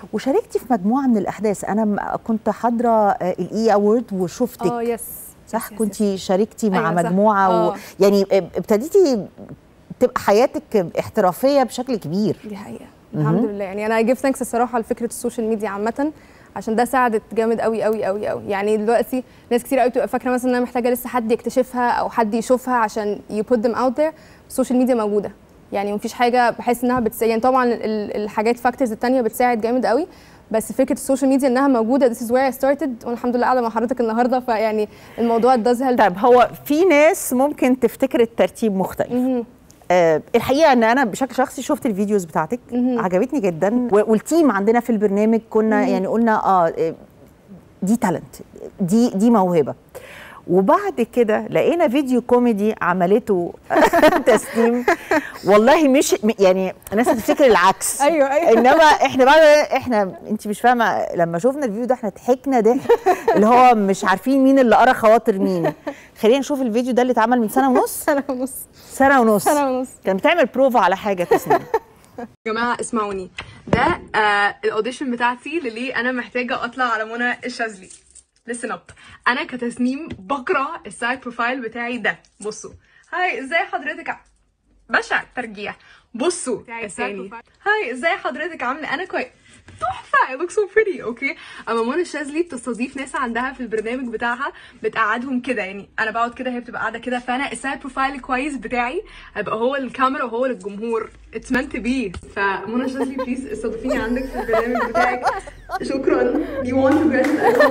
وشاركتي في مجموعه من الاحداث انا م- كنت حاضره الاي اوورد وشفتك اه يس صح يس، يس، كنت يس. شاركتي مع أيوة، صح. مجموعه و... آه. يعني ابتديتي تبقى حياتك احترافيه بشكل كبير دي حقيقه الحمد لله يعني انا جيف ثانكس الصراحه لفكره السوشيال ميديا عامه عشان ده ساعدت جامد قوي قوي قوي قوي يعني دلوقتي ناس كتير قوي بتبقى فاكره مثلا ان انا محتاجه لسه حد يكتشفها او حد يشوفها عشان you put them out there السوشيال ميديا موجوده يعني مفيش حاجه بحس انها بتساعد يعني طبعا ال- الحاجات فاكتورز التانية بتساعد جامد قوي بس فكره السوشيال ميديا انها موجوده this is where I started وانا الحمد لله قاعده مع حضرتك النهارده فيعني الموضوع does help طيب هو في ناس ممكن تفتكر الترتيب مختلف آه الحقيقه ان انا بشكل شخصي شفت الفيديوز بتاعتك عجبتني جدا و- والتيم عندنا في البرنامج كنا يعني قلنا اه آه، دي تالنت دي دي موهبه وبعد كده لقينا فيديو كوميدي عملته تسليم والله مش م- يعني الناس هتفتكر العكس أيوة، أيوة. انما احنا بعد احنا انت مش فاهمه لما شفنا الفيديو ده احنا ضحكنا ضحك اللي هو مش عارفين مين اللي قرا خواطر مين خلينا نشوف الفيديو ده اللي اتعمل من سنه ونص سنه ونص سنه ونص سنة ونص. كان بتعمل بروفا على حاجه تسليم يا جماعه اسمعوني ده آه الاوديشن بتاعتي للي انا محتاجه اطلع على منى الشاذلي listen up انا كتسنيم بقرا السايد بروفايل بتاعي ده بصوا هاي ازاي حضرتك ع- بشع الترجيع بصوا الثاني هاي ازاي حضرتك عامله انا كويس تحفه I look so pretty اوكي اما منى الشاذلي بتستضيف ناس عندها في البرنامج بتاعها بتقعدهم كده يعني انا بقعد كده هي بتبقى قاعده كده فانا السايد بروفايل كويس بتاعي هيبقى هو للكاميرا وهو للجمهور اتس meant to be فمنى الشاذلي بليز استضيفيني عندك في البرنامج بتاعك شكرا you want to get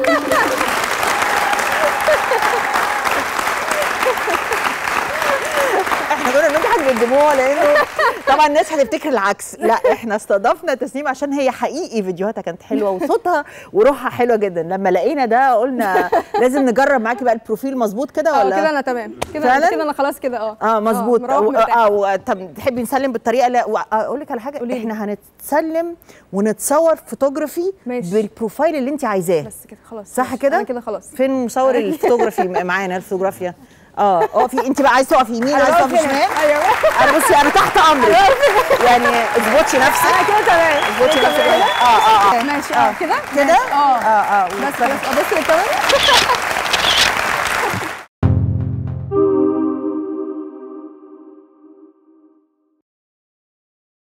احنا كنا بنضحك بالدموع لانه طبعا الناس هتفتكر العكس لا احنا استضفنا تسنيم عشان هي حقيقي فيديوهاتها كانت حلوه وصوتها وروحها حلوه جدا لما لقينا ده قلنا لازم نجرب معاكي بقى البروفيل مظبوط كده اه ولا كده انا تمام كده فعلاً؟ كده انا خلاص كده اه اه مظبوط مروح و- مرتاح. اه و- طب تحبي نسلم بالطريقه لا و- اقول لك على حاجه قوليلي. احنا هنتسلم ونتصور فوتوغرافي ماشي. بالبروفايل اللي انت عايزاه بس كده خلاص صح ماشي. كده انا كده خلاص فين مصور الفوتوغرافي معانا الفوتوغرافيا اه اقفي انت بقى عايزه تقفي يمين عايزه تقفي شمال ايوه انا بصي انا تحت امرك يعني اظبطي نفسك انا كده تمام اظبطي نفسك اه اه اه ماشي اه كده كده اه اه اه بس خلاص ابص للكاميرا